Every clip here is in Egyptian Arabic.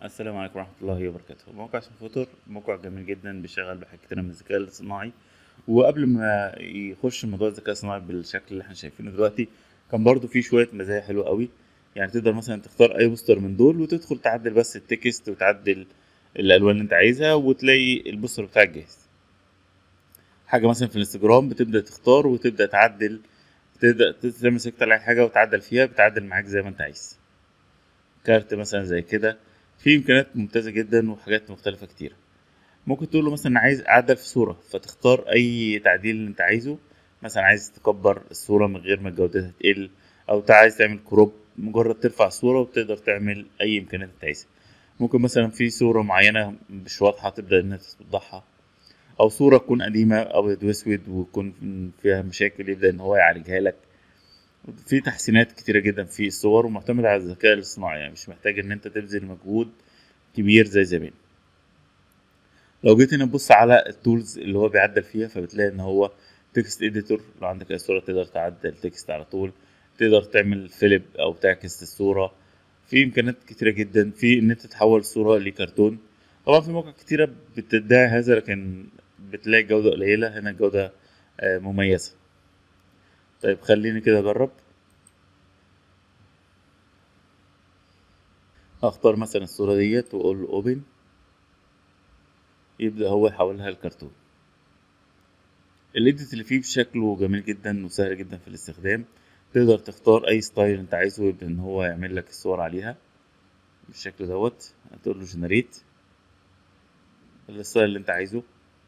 السلام عليكم ورحمة الله وبركاته موقع اسمه فوتور موقع جميل جدا بيشتغل بحاجات كتير من الذكاء الصناعي وقبل ما يخش موضوع الذكاء الصناعي بالشكل اللي احنا شايفينه دلوقتي كان برضو فيه شوية مزايا حلوة قوي يعني تقدر مثلا تختار اي بوستر من دول وتدخل تعدل بس التكست وتعدل الالوان اللي انت عايزها وتلاقي البوستر بتاعك جاهز حاجة مثلا في الانستجرام بتبدأ تختار وتبدأ تعدل تبدأ تعمل سيلكت على اي حاجة وتعدل فيها بتعدل معاك زي ما انت عايز كارت مثلا زي كده في امكانيات ممتازه جدا وحاجات مختلفه كتير ممكن تقول له مثلا عايز اعدل في صوره فتختار اي تعديل اللي انت عايزه مثلا عايز تكبر الصوره من غير ما جودتها تقل او انت عايز تعمل كروب مجرد ترفع الصوره وتقدر تعمل اي امكانيات انت عايزها ممكن مثلا في صوره معينه مش واضحه تبدا ان انت توضحها او صوره تكون قديمه ابيض واسود ويكون فيها مشاكل يبدا ان هو يعالجها لك في تحسينات كتيرة جدا في الصور ومعتمدة على الذكاء الاصطناعي يعني مش محتاج ان انت تبذل مجهود كبير زي زمان لو جيت هنا تبص على التولز اللي هو بيعدل فيها فبتلاقي ان هو تكست اديتور لو عندك اي صورة تقدر تعدل تكست على طول تقدر تعمل فيلب او تعكس الصورة في امكانيات كتيرة جدا في ان انت تحول الصورة لكرتون طبعا في مواقع كتيرة بتدعي هذا لكن بتلاقي جودة قليلة هنا الجودة مميزة طيب خليني كده اجرب هختار مثلا الصورة ديت واقول له اوبن يبدأ هو يحولها لكرتون الايديت اللي فيه شكله جميل جدا وسهل جدا في الاستخدام تقدر تختار اي ستايل انت عايزه يبدأ ان هو يعمل لك الصور عليها بالشكل دوت هتقول له جنريت الستايل اللي انت عايزه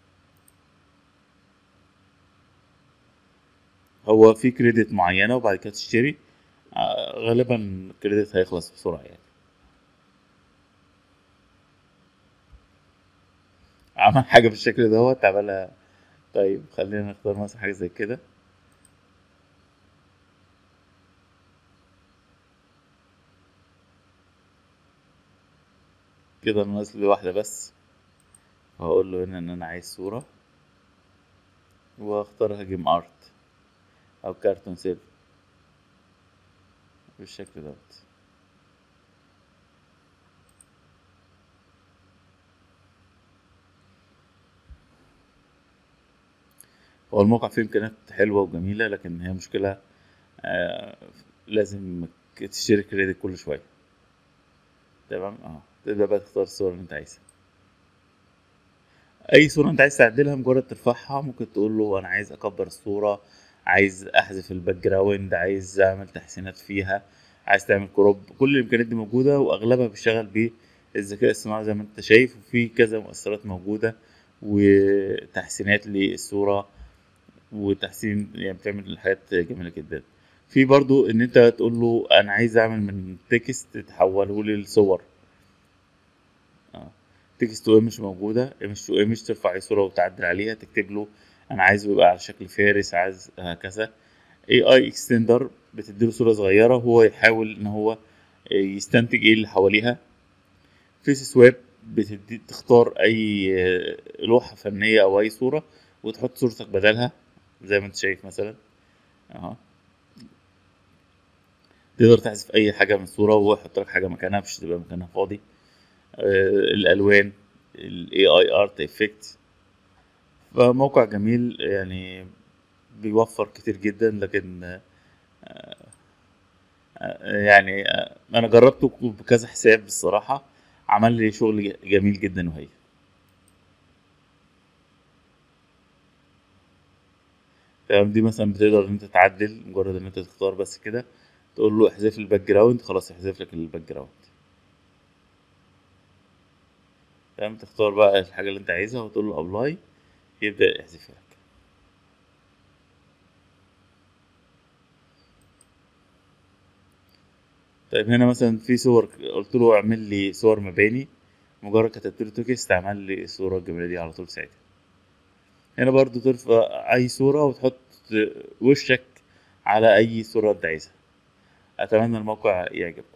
هو في كريدت معينة وبعد كده تشتري غالبا الكريدت هيخلص بسرعة يعني عمل حاجة بالشكل دوت عملها طيب خلينا نختار مثلا حاجة زي كده كده ناقص لي واحدة بس وهقول له هنا ان انا عايز صورة واختار هجم ارت او كارتون سيل بالشكل دوت هو الموقع فيه امكانيات حلوه وجميله لكن هي مشكله آه لازم تشتري كريدت كل شويه تمام اه تبدا بقى تختار الصور اللي انت عايزها اي صوره انت عايز تعدلها مجرد ترفعها ممكن تقول له انا عايز اكبر الصوره عايز احذف الباك جراوند عايز اعمل تحسينات فيها عايز تعمل كروب كل الامكانيات دي موجوده واغلبها بيشتغل بالذكاء الصناعي زي ما انت شايف وفي كذا مؤثرات موجوده وتحسينات للصوره وتحسين يعني بتعمل حاجات جميله جدا في برضو ان انت تقول له انا عايز اعمل من تكست تحوله لي لصور اه تكست تو ايمج موجوده ايمج تو ايمج ترفع اي صوره وتعدل عليها تكتب له انا عايزه يبقى على شكل فارس عايز هكذا اي اي اكستندر بتديله صوره صغيره وهو يحاول ان هو يستنتج ايه اللي حواليها فيس سواب بتدي تختار اي لوحه فنيه او اي صوره وتحط صورتك بدلها زي ما انت شايف مثلا اهو تقدر تحذف اي حاجه من الصوره وهو يحط لك حاجه مكانها مش تبقى مكانها فاضي آه الالوان الاي اي ارت افكت فموقع جميل يعني بيوفر كتير جدا لكن آه آه يعني انا جربته بكذا حساب الصراحه عمل لي شغل جميل جدا وهي تمام دي مثلا بتقدر ان انت تعدل مجرد ان انت تختار بس كده تقول له احذف الباك جراوند خلاص يحذف لك الباك جراوند تمام تختار بقى الحاجه اللي انت عايزها وتقول له ابلاي يبدا يحذفها لك طيب هنا مثلا في صور قلت له اعمل لي صور مباني مجرد كتبت له تكست عمل لي الصوره الجميله دي على طول ساعتها هنا برضو ترفع اي صورة وتحط وشك على اي صورة انت عايزها اتمنى الموقع يعجبكم